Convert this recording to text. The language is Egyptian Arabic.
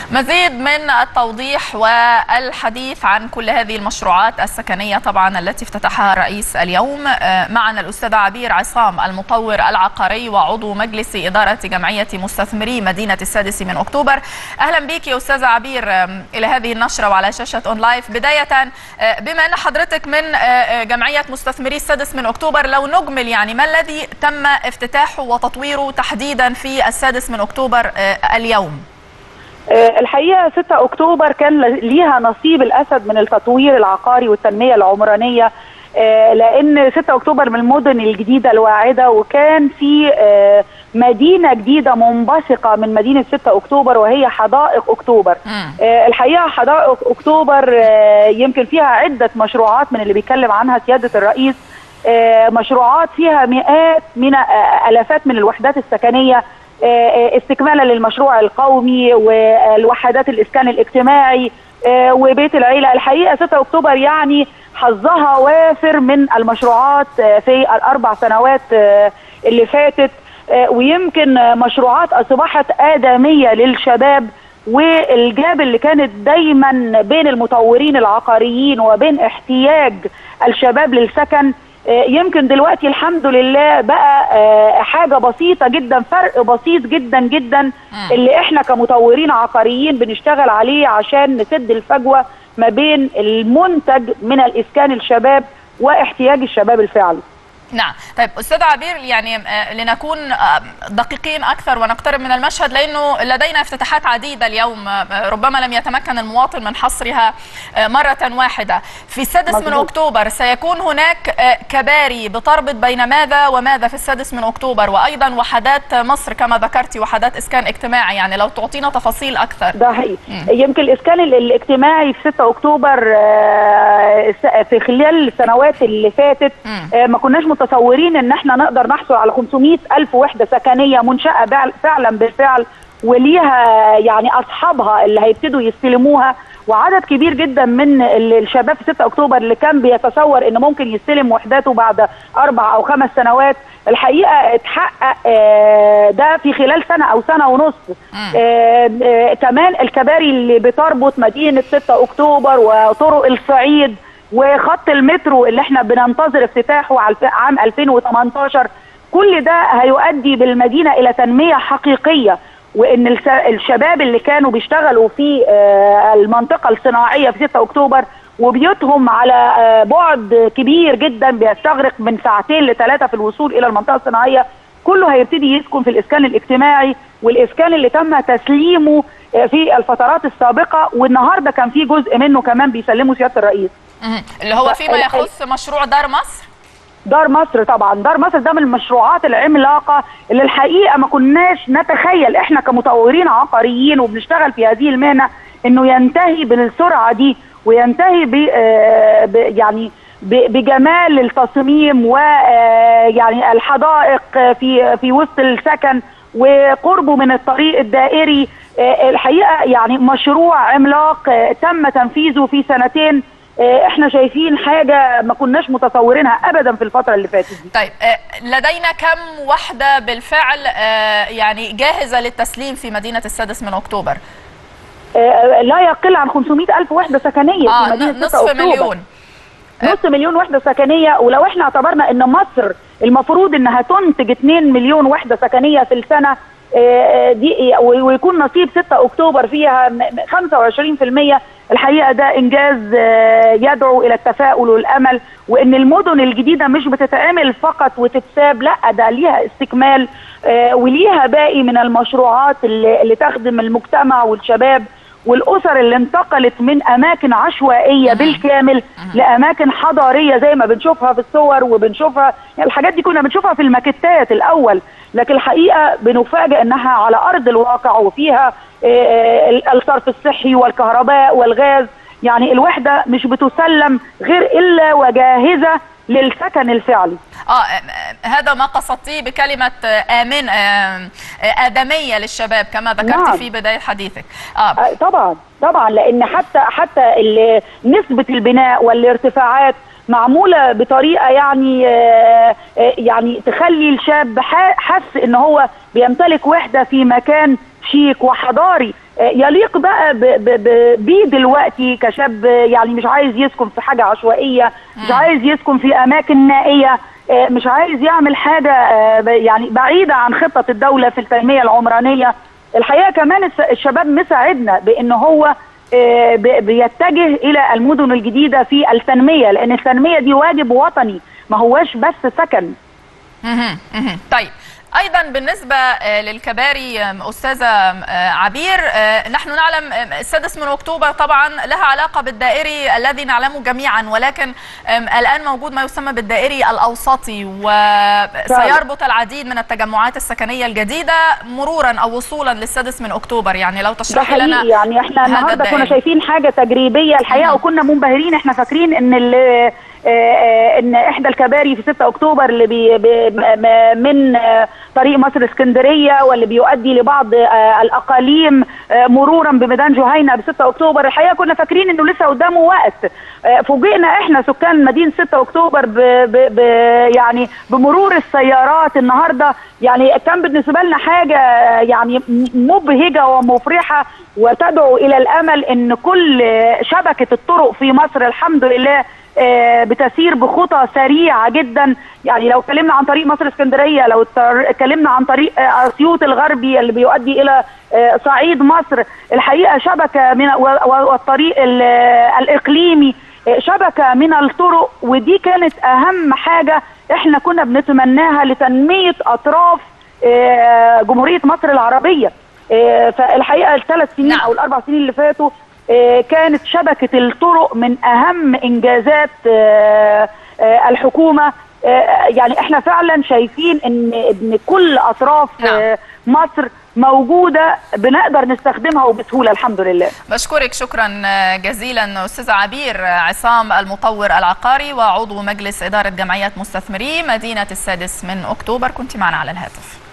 مزيد من التوضيح والحديث عن كل هذه المشروعات السكنية طبعا التي افتتحها الرئيس اليوم معنا الأستاذ عبير عصام المطور العقاري وعضو مجلس إدارة جمعية مستثمري مدينة السادس من أكتوبر أهلا بك يا أستاذ عبير إلى هذه النشرة وعلى شاشة أون لايف بداية بما أن حضرتك من جمعية مستثمري السادس من أكتوبر لو نجمل يعني ما الذي تم افتتاحه وتطويره تحديدا في السادس من أكتوبر اليوم الحقيقه 6 اكتوبر كان ليها نصيب الاسد من التطوير العقاري والتنميه العمرانيه لان 6 اكتوبر من المدن الجديده الواعده وكان في مدينه جديده منبثقه من مدينه 6 اكتوبر وهي حدائق اكتوبر الحقيقه حدائق اكتوبر يمكن فيها عده مشروعات من اللي بيتكلم عنها سياده الرئيس مشروعات فيها مئات من الافات من الوحدات السكنيه استكمالا للمشروع القومي والوحدات الاسكان الاجتماعي وبيت العيله الحقيقه 6 اكتوبر يعني حظها وافر من المشروعات في الاربع سنوات اللي فاتت ويمكن مشروعات اصبحت ادميه للشباب والجاب اللي كانت دايما بين المطورين العقاريين وبين احتياج الشباب للسكن يمكن دلوقتي الحمد لله بقى حاجة بسيطة جدا فرق بسيط جدا جدا اللي احنا كمطورين عقاريين بنشتغل عليه عشان نسد الفجوة ما بين المنتج من الإسكان الشباب واحتياج الشباب الفعلي نعم طيب استاذ عبير يعني لنكون دقيقين اكثر ونقترب من المشهد لانه لدينا افتتاحات عديده اليوم ربما لم يتمكن المواطن من حصرها مره واحده في السادس مزبوط. من اكتوبر سيكون هناك كباري بتربط بين ماذا وماذا في السادس من اكتوبر وايضا وحدات مصر كما ذكرتي وحدات اسكان اجتماعي يعني لو تعطينا تفاصيل اكثر ده حقيقي يمكن الاسكان الاجتماعي في 6 اكتوبر في خلال السنوات اللي فاتت ما كناش متصورين ان احنا نقدر نحصل على 500 الف وحده سكنيه منشاه فعلا بالفعل وليها يعني اصحابها اللي هيبتدوا يستلموها وعدد كبير جدا من الشباب في 6 اكتوبر اللي كان بيتصور ان ممكن يستلم وحداته بعد اربع او خمس سنوات الحقيقه اتحقق ده في خلال سنه او سنه ونص كمان الكباري اللي بتربط مدينه 6 اكتوبر وطرق الصعيد وخط المترو اللي احنا بننتظر افتتاحه على عام 2018 كل ده هيؤدي بالمدينه الى تنميه حقيقيه وان الشباب اللي كانوا بيشتغلوا في المنطقه الصناعيه في 6 اكتوبر وبيوتهم على بعد كبير جدا بيستغرق من ساعتين لثلاثه في الوصول الى المنطقه الصناعيه كله هيبتدي يسكن في الاسكان الاجتماعي والاسكان اللي تم تسليمه في الفترات السابقه والنهارده كان في جزء منه كمان بيسلمه سياده الرئيس اللي هو فيما يخص مشروع دار مصر دار مصر طبعا دار مصر ده من المشروعات العملاقه اللي الحقيقه ما كناش نتخيل احنا كمطورين عقاريين وبنشتغل في هذه المهنه انه ينتهي بالسرعه دي وينتهي ب يعني بجمال التصميم ويعني الحدائق في في وسط السكن وقربه من الطريق الدائري الحقيقه يعني مشروع عملاق تم تنفيذه في سنتين احنا شايفين حاجه ما كناش متصورينها ابدا في الفتره اللي فاتت دي. طيب لدينا كم وحده بالفعل يعني جاهزه للتسليم في مدينه السادس من اكتوبر؟ لا يقل عن 500 الف وحده سكنيه آه في مدينه نصف 6 اكتوبر مليون نص مليون وحده سكنيه ولو احنا اعتبرنا ان مصر المفروض انها تنتج 2 مليون وحده سكنيه في السنه دي ويكون نصيب 6 اكتوبر فيها 25% الحقيقه ده انجاز يدعو الى التفاؤل والامل وان المدن الجديده مش بتتعمل فقط وتتساب لا ده ليها استكمال وليها باقي من المشروعات اللي, اللي تخدم المجتمع والشباب والاسر اللي انتقلت من اماكن عشوائيه بالكامل لاماكن حضاريه زي ما بنشوفها في الصور وبنشوفها يعني الحاجات دي كنا بنشوفها في الماكيتات الاول لكن الحقيقه بنفاجئ انها على ارض الواقع وفيها الصرف الصحي والكهرباء والغاز يعني الوحده مش بتسلم غير الا وجاهزه للسكن الفعلي اه هذا ما قصدتيه بكلمه امن ادميه للشباب كما ذكرت نعم. في بدايه حديثك اه طبعا طبعا لان حتى حتى نسبه البناء والارتفاعات معموله بطريقه يعني يعني تخلي الشاب حس ان هو بيمتلك وحده في مكان شيك وحضاري يليق بقى بيه دلوقتي كشاب يعني مش عايز يسكن في حاجه عشوائيه مش عايز يسكن في اماكن نائيه مش عايز يعمل حاجه يعني بعيده عن خطه الدوله في التنميه العمرانيه الحقيقه كمان الشباب مساعدنا بان هو بيتجه الى المدن الجديده في التنميه لان التنميه دي واجب وطني ما هواش بس سكن طيب ايضا بالنسبه للكباري استاذه عبير نحن نعلم السادس من اكتوبر طبعا لها علاقه بالدائري الذي نعلمه جميعا ولكن الان موجود ما يسمى بالدائري الاوسطي وسيربط العديد من التجمعات السكنيه الجديده مرورا او وصولا للسادس من اكتوبر يعني لو تشرحي لنا يعني احنا النهارده كنا شايفين حاجه تجريبيه الحقيقه وكنا منبهرين احنا فاكرين ان ان احدى الكباري في 6 اكتوبر اللي بي من طريق مصر اسكندريه واللي بيؤدي لبعض الاقاليم مرورا بميدان جهينه ب 6 اكتوبر الحقيقه كنا فاكرين انه لسه قدامه وقت فوجئنا احنا سكان مدينه 6 اكتوبر ب ب ب يعني بمرور السيارات النهارده يعني كان بالنسبه لنا حاجه يعني مبهجه ومفرحه وتدعو الى الامل ان كل شبكه الطرق في مصر الحمد لله بتسير بخطى سريعه جدا يعني لو اتكلمنا عن طريق مصر اسكندريه لو اتكلمنا عن طريق اسيوط الغربي اللي بيؤدي الى صعيد مصر الحقيقه شبكه من والطريق الاقليمي شبكه من الطرق ودي كانت اهم حاجه احنا كنا بنتمناها لتنميه اطراف جمهوريه مصر العربيه فالحقيقه الثلاث سنين او الاربع سنين اللي فاتوا كانت شبكه الطرق من اهم انجازات الحكومه يعني احنا فعلا شايفين ان ان كل اطراف نعم. مصر موجوده بنقدر نستخدمها وبسهوله الحمد لله. بشكرك شكرا جزيلا استاذه عبير عصام المطور العقاري وعضو مجلس اداره جمعيه مستثمري مدينه السادس من اكتوبر كنت معنا على الهاتف.